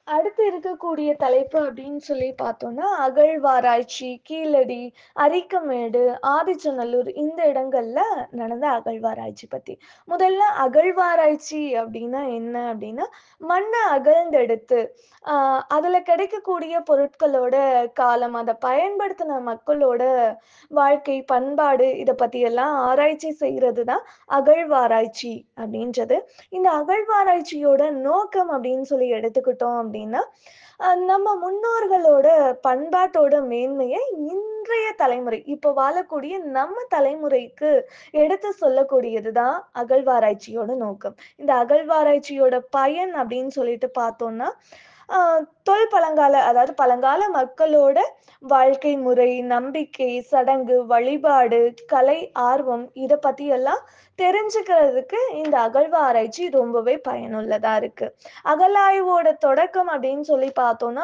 அடுத்து இருக்கக்கூடிய தலைப்பு அப்படின்னு சொல்லி பார்த்தோம்னா, அகழ்வாராய்ச்சி, கீழடி, அரிக்கமேடு, ஆதிச்சநல்லூர் இந்த இடங்கள்ல நடந்த அகழ்வாராய்ச்சி பத்தி. முதல்ல அகழ்வாராய்ச்சி அப்படின்னா என்ன அப்படின்னா, மண்ண அகழ்ந்தெடுத்து, அ அதுல கிடைக்கக்கூடிய பொருட்களோட காலம், அத பயன்படுத்தின மக்களோட வாழ்க்கை, பண்பாடு இத பத்தியெல்லாம் ஆராய்ச்சி செய்றது தான் அகழ்வாராய்ச்சி அப்படின்றது. இந்த அகழ்வாராய்ச்சியோட நோக்கம் அப்படின்னு சொல்லி எடுத்துக்கிட்டோம் அப்படின்னா, அ நம்ம முன்னோர்களோட பண்பாட்டோட மேன்மைய இன்றைய தலைமுறை, இப்போ வாழக்கூடிய நம்ம தலைமுறைக்கு எடுத்து சொல்லக்கூடியது தான் அகழ்வாராய்ச்சியோட நோக்கம். இந்த அகழ்வாராய்ச்சியோட பயன் அப்படின்னு சொல்லிட்டு பார்த்தோம்னா, அ தொல் பழங்கால அதாவது பழங்கால மக்களோட வாழ்க்கை முறை, நம்பிக்கை, சடங்கு, வழிபாடு, கலை ஆர்வம் இத பத்தியெல்லாம் தெரிஞ்சுக்கிறதுக்கு இந்த அகழ்வாராய்ச்சி ரொம்பவே பயனுள்ளதா இருக்கு. அகழாய்வோட தொடக்கம் அப்படின்னு சொல்லி பார்த்தோம்னா,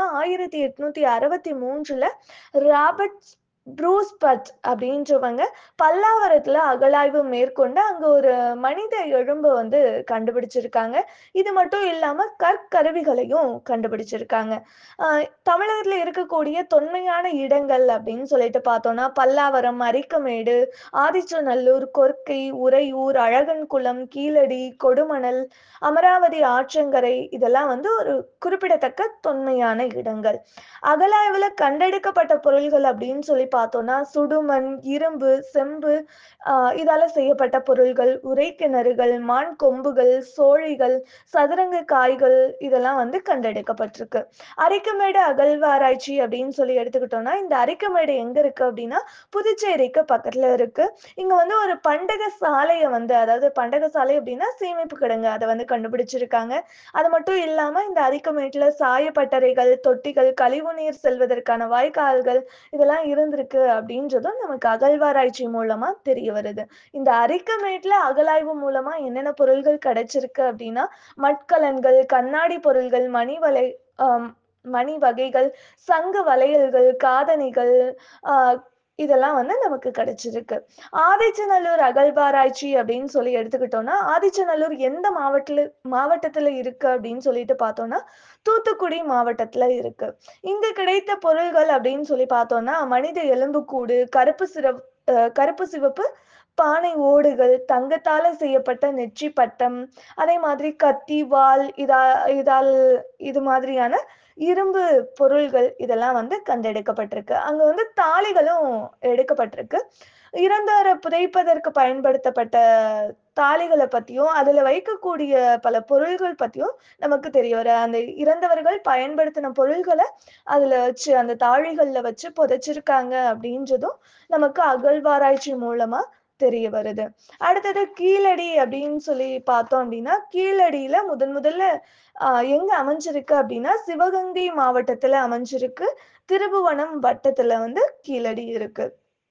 1863ல ராபர்ட் ப்ரூஸ் பட் அப்படின்றவங்க பல்லாவரத்துல அகழாய்வு மேற்கொண்டு, அங்க ஒரு மனித எலும்ப வந்து கண்டுபிடிச்சிருக்காங்க. இது மட்டும் இல்லாம கற்கருவிகளையும் கண்டுபிடிச்சிருக்காங்க. அ தமிழகத்துல இருக்கக்கூடிய தொன்மையான இடங்கள் அப்படின்னு சொல்லிட்டு பார்த்தோம்னா, பல்லாவரம், அரிக்கமேடு, ஆதிச்சநல்லூர், கொர்க்கை, உறையூர், அழகன்குளம், கீழடி, கொடுமணல், அமராவதி ஆற்றங்கரை இதெல்லாம் வந்து ஒரு குறிப்பிடத்தக்க தொன்மையான இடங்கள். அகழாய்வுல கண்டெடுக்கப்பட்ட பொருள்கள் அப்படின்னு சொல்லி பார்த்தோம்னா, சுடுமண், இரும்பு, செம்பு அ இதால செய்யப்பட்ட பொருள்கள், உறைக்கிணறுகள், மான் கொம்புகள், சோழிகள், சதுரங்க காய்கள் இதெல்லாம் வந்து கண்டெடுக்கப்பட்டிருக்கு. அரிக்கமேடு அகழ்வாராய்ச்சி அப்படின்னு சொல்லி எடுத்துக்கிட்டோம்னா, இந்த அரிக்கமேடு எங்க இருக்கு அப்படின்னா, புதுச்சேரிக்கு பக்கத்துல இருக்கு. இங்க வந்து ஒரு பண்டக சாலைய வந்து அதாவது பண்டக சாலை அப்படின்னா சேமிப்பு கிடங்கு அத வந்து கண்டுபிடிச்சிருக்காங்க. அது மட்டும் இல்லாம இந்த அரிக்கமேட்ல சாயப்பட்டறைகள், தொட்டிகள், கழிவுநீர் செல்வதற்கான வாய்க்கால்கள் இதெல்லாம் இருந்திருக்கு அப்படின்றதும் நமக்கு அகழ்வாராய்ச்சி மூலமா தெரிய வருது. இந்த அரிக்கமேட்ல அகழாய்வு மூலமா என்னென்ன பொருள்கள் கிடைச்சிருக்கு அப்படின்னா, மட்கலன்கள், கண்ணாடி பொருள்கள், மணி வளை அ மணி வகைகள், சங்கு வளையல்கள், காதணிகள் அ இதெல்லாம் வந்து நமக்கு கிடைச்சிருக்கு. ஆதிச்சநல்லூர் அகழ்வாராய்ச்சி அப்படின்னு சொல்லி எடுத்துக்கிட்டோம்னா, ஆதிச்சநல்லூர் எந்த மாவட்ல மாவட்டத்துல இருக்கு அப்படின்னு சொல்லிட்டு பார்த்தோம்னா, தூத்துக்குடி மாவட்டத்துல இருக்கு. இங்க கிடைத்த பொருள்கள் அப்படின்னு சொல்லி பார்த்தோம்னா, மனித எலும்புக்கூடு, கருப்பு சிரப் அ கருப்பு சிவப்பு பானை ஓடுகள், தங்கத்தால செய்யப்பட்ட நெற்றி பட்டம், அதே மாதிரி கத்தி, வாள் இதா இதால் இது மாதிரியான இரும்பு பொருள்கள் இதெல்லாம் வந்து கண்டெடுக்கப்பட்டிருக்கு. அங்க வந்து தாழிகளும் எடுக்கப்பட்டிருக்கு. இறந்தோர புதைப்பதற்கு பயன்படுத்தப்பட்ட தாழிகள பத்தியும், அதுல வைக்கக்கூடிய பல பொருள்கள் பத்தியும் நமக்கு தெரிய வரும். அந்த இறந்தவர்கள் பயன்படுத்தின பொருள்கள அதுல வச்சு அந்த தாழிகள்ல வச்சு புதைச்சிருக்காங்க அப்படின்றதும் நமக்கு அகழ்வாராய்ச்சி மூலமா தெரிய வருது. அடுத்தது கீழடி அப்படின்னு சொல்லி பார்த்தோம் அப்படின்னா, கீழடியில முதன் முதல்ல அ எங்க அமைஞ்சிருக்கு அப்படின்னா, சிவகங்கை மாவட்டத்துல அமைஞ்சிருக்கு. திருப்புவனம் வட்டத்துல வந்து கீழடி இருக்கு.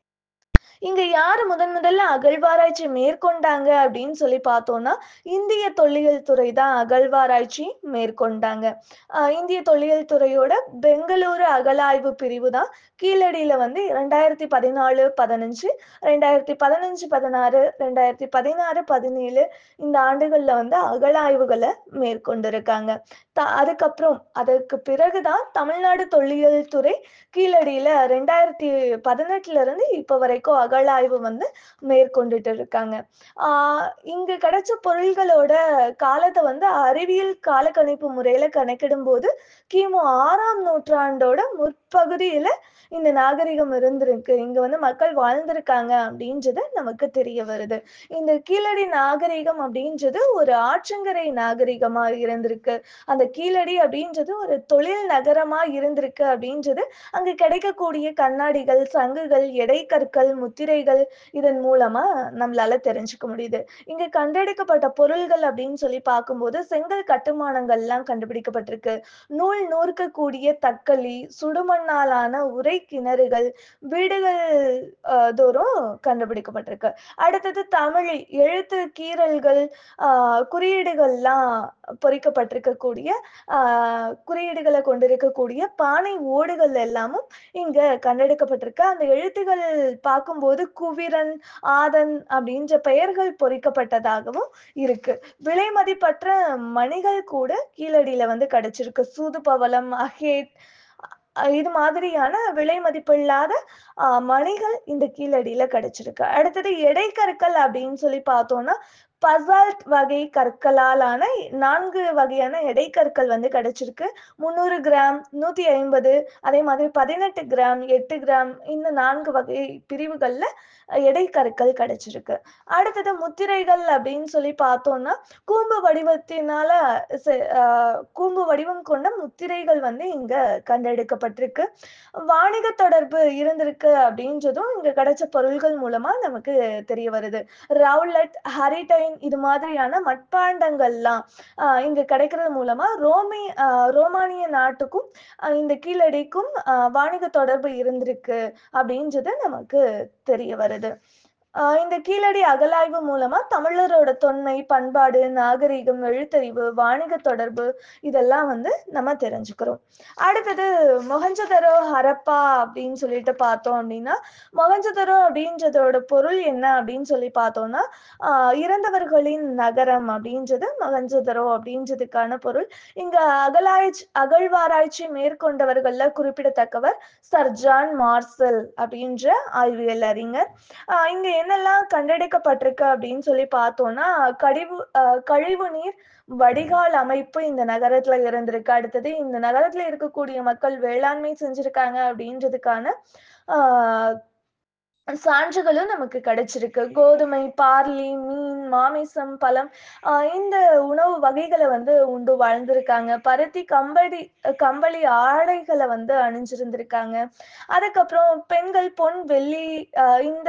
இங்க யாரு முதன் முதல்ல அகழ்வாராய்ச்சி மேற்கொண்டாங்க அப்படின்னு சொல்லி பார்த்தோம்னா, இந்திய தொல்லியல் துறை தான் அகழ்வாராய்ச்சி மேற்கொண்டாங்க. அ இந்திய தொல்லியல் துறையோட பெங்களூரு அகழாய்வு பிரிவு தான் கீழடியில வந்து 2014, 15, 2015, 16, 2016, 17 இந்த ஆண்டுகள்ல வந்து அகழாய்வுகள மேற்கொண்டிருக்காங்க. த அதுக்கப்புறம் அதற்கு பிறகு தான் தமிழ்நாடு தொல்லியல் துறை கீழடியில 2018ல இருந்து இப்ப வரைக்கும் அகழாய்வு வந்து மேற்கொண்டுட்டு இருக்காங்க. ஆ இங்க கிடைச்ச பொருள்களோட காலத்த வந்து அறிவியல் காலக்கணிப்பு முறையில கணக்கிடும்போது, கிமு 6ஆம் நூற்றாண்டோட முற்பகுதியில இந்த நாகரிகம் இருந்திருக்கு. இங்க வந்து மக்கள் வாழ்ந்திருக்காங்க அப்படின்றது நமக்கு தெரிய வருது. இந்த கீழடி நாகரிகம் அப்படின்றது ஒரு ஆற்றங்கரை நாகரிகமா இருந்திருக்கு. அந்த கீழடி அப்படின்றது ஒரு தொழில் நகரமா இருந்திருக்கு அப்படின்றது, அங்க கிடைக்கக்கூடிய கண்ணாடிகள், சங்குகள், எடைக்கற்கள், முத்திரைகள் இதன் மூலமா நம்மளால தெரிஞ்சுக்க முடியுது. இங்க கண்டெடுக்கப்பட்ட பொருள்கள் அப்படின்னு சொல்லி பார்க்கும்போது, செங்கல் கட்டுமானங்கள்லாம் கண்டுபிடிக்கப்பட்டிருக்கு. நூல் நூற்கக்கூடிய தக்களி, சுடுமண்ணாலான உறை கிணறுகள், வீடுகள் அ தோறும் கண்டுபிடிக்கப்பட்டிருக்கு. அடுத்தது தமிழ் எழுத்து கீறல்கள், அ குறியீடுகள்லாம் பொறிக்கப்பட்டிருக்கக்கூடிய அ குறியீடுகள கொண்டிருக்கக்கூடிய பானை ஓடுகள் எல்லாமும் இங்க கண்டெடுக்கப்பட்டிருக்கு. அந்த எழுத்துகள் பார்க்கும்போது பார்க்கும்போது குவிரன் ஆதன் அப்படின்ற பெயர்கள் பொறிக்கப்பட்டதாகவும் இருக்கு விலை மதிப்பற்ற மணிகள் கூட கீழடியில வந்து கிடைச்சிருக்கு சூது பவளம் அகேட் அஹ் இது மாதிரியான விலை மதிப்பில்லாத ஆஹ் மணிகள் இந்த கீழடியில கிடைச்சிருக்கு அடுத்தது எடைக்கற்கள் அப்படின்னு சொல்லி பார்த்தோம்னா பசால்ட் வகை கற்களாலான நான்கு வகையான எடைக்கற்கள் வந்து கிடைச்சிருக்கு முந்நூறு கிராம் நூத்தி ஐம்பது அதே மாதிரி பதினெட்டு கிராம் எட்டு கிராம் இந்த நான்கு வகை பிரிவுகள்ல எடைக்கற்கள் கிடைச்சிருக்கு அடுத்தது முத்திரைகள் அப்படின்னு சொல்லி பார்த்தோம்னா கூம்பு வடிவத்தினால செ- ஆஹ் கூம்பு வடிவம் கொண்ட முத்திரைகள் வந்து இங்க கண்டெடுக்கப்பட்டிருக்கு வாணிக தொடர்பு இருந்திருக்கு அப்படின்றதும் இங்க கிடைச்ச பொருள்கள் மூலமா நமக்கு தெரிய வருது ரவுலட் ஹரிடைன் இது மாதிரியான மட்பாண்டங்கள்லாம் ஆஹ் இங்க கிடைக்கிறது மூலமா ரோமி ஆஹ் ரோமானிய நாட்டுக்கும் ஆஹ் இந்த கீழடிக்கும் ஆஹ் வாணிக தொடர்பு இருந்திருக்கு அப்படின்றது நமக்கு தெரிய வருது ஆஹ் இந்த கீழடி அகலாய்வு மூலமா தமிழரோட தொன்மை பண்பாடு நாகரிகம் எழுத்தறிவு வாணிக தொடர்பு இதெல்லாம் வந்து நம்ம தெரிஞ்சுக்கிறோம் அடுத்தது மொஹஞ்சதரோ ஹரப்பா அப்படின்னு சொல்லிட்டு பார்த்தோம் அப்படின்னா மொஹஞ்சதரோ அப்படின்றதோட பொருள் என்ன அப்படின்னு சொல்லி பார்த்தோம்னா ஆஹ் இறந்தவர்களின் நகரம் அப்படின்றது மொஹஞ்சதரோ அப்படின்றதுக்கான பொருள் இங்க அகலாய்ச்சி அகழ்வாராய்ச்சி மேற்கொண்டவர்கள்ல குறிப்பிடத்தக்கவர் சர் ஜான் மார்சல் அப்படின்ற ஆய்வியல் அறிஞர் ஆஹ் இங்க என்னெல்லாம் கண்டெடுக்கப்பட்டிருக்கு அப்படின்னு சொல்லி பார்த்தோம்னா கழிவு ஆஹ் கழிவு நீர் வடிகால் அமைப்பு இந்த நகரத்துல இருந்திருக்கு அடுத்தது இந்த நகரத்துல இருக்கக்கூடிய மக்கள் வேளாண்மை செஞ்சிருக்காங்க அப்படின்றதுக்கான ஆஹ் சான்றுகளும் நமக்கு கிடைச்சிருக்கு கோதுமை பார்லி மீன் மாமிசம் பழம் ஆஹ் இந்த உணவு வகைகளை வந்து உண்டு வாழ்ந்திருக்காங்க பருத்தி கம்பளி கம்பளி ஆடைகளை வந்து அணிஞ்சிருந்திருக்காங்க அதுக்கப்புறம் பெண்கள் பொன் வெள்ளி ஆஹ் இந்த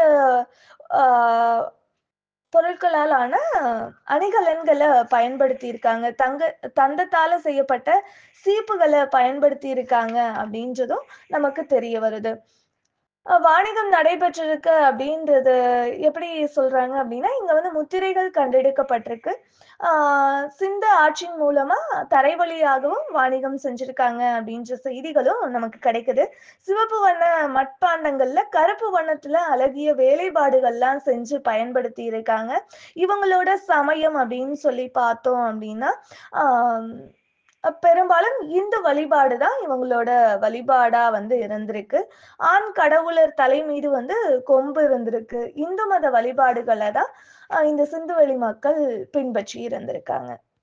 ஆஹ் பொருட்களாலான அணிகலன்களை பயன்படுத்தி இருக்காங்க தங்க தந்தத்தால செய்யப்பட்ட சீப்புகளை பயன்படுத்தி இருக்காங்க அப்படின்றதும் நமக்கு தெரிய வருது அஹ் வாணிகம் நடைபெற்றிருக்கு அப்படின்றது எப்படி சொல்றாங்க அப்படின்னா இங்க வந்து முத்திரைகள் கண்டெடுக்கப்பட்டிருக்கு ஆஹ் சிந்த ஆட்சியின் மூலமா தரை வழியாகவும் வாணிகம் செஞ்சிருக்காங்க அப்படின்ற செய்திகளும் நமக்கு கிடைக்குது சிவப்பு வண்ண மட்பாண்டங்கள்ல கருப்பு வண்ணத்துல அழகிய வேலைப்பாடுகள்லாம் செஞ்சு பயன்படுத்தி இருக்காங்க இவங்களோட சமயம் அப்படின்னு சொல்லி பார்த்தோம் அப்படின்னா ஆஹ் பெரும்பாலும் இந்து வழிபாடு தான் இவங்களோட வழிபாடா வந்து இருந்திருக்கு ஆண் கடவுளர் தலை மீது வந்து கொம்பு இருந்திருக்கு இந்து மத வழிபாடுகளை தான் ஆஹ் இந்த சிந்துவெளி மக்கள் பின்பற்றி இருந்திருக்காங்க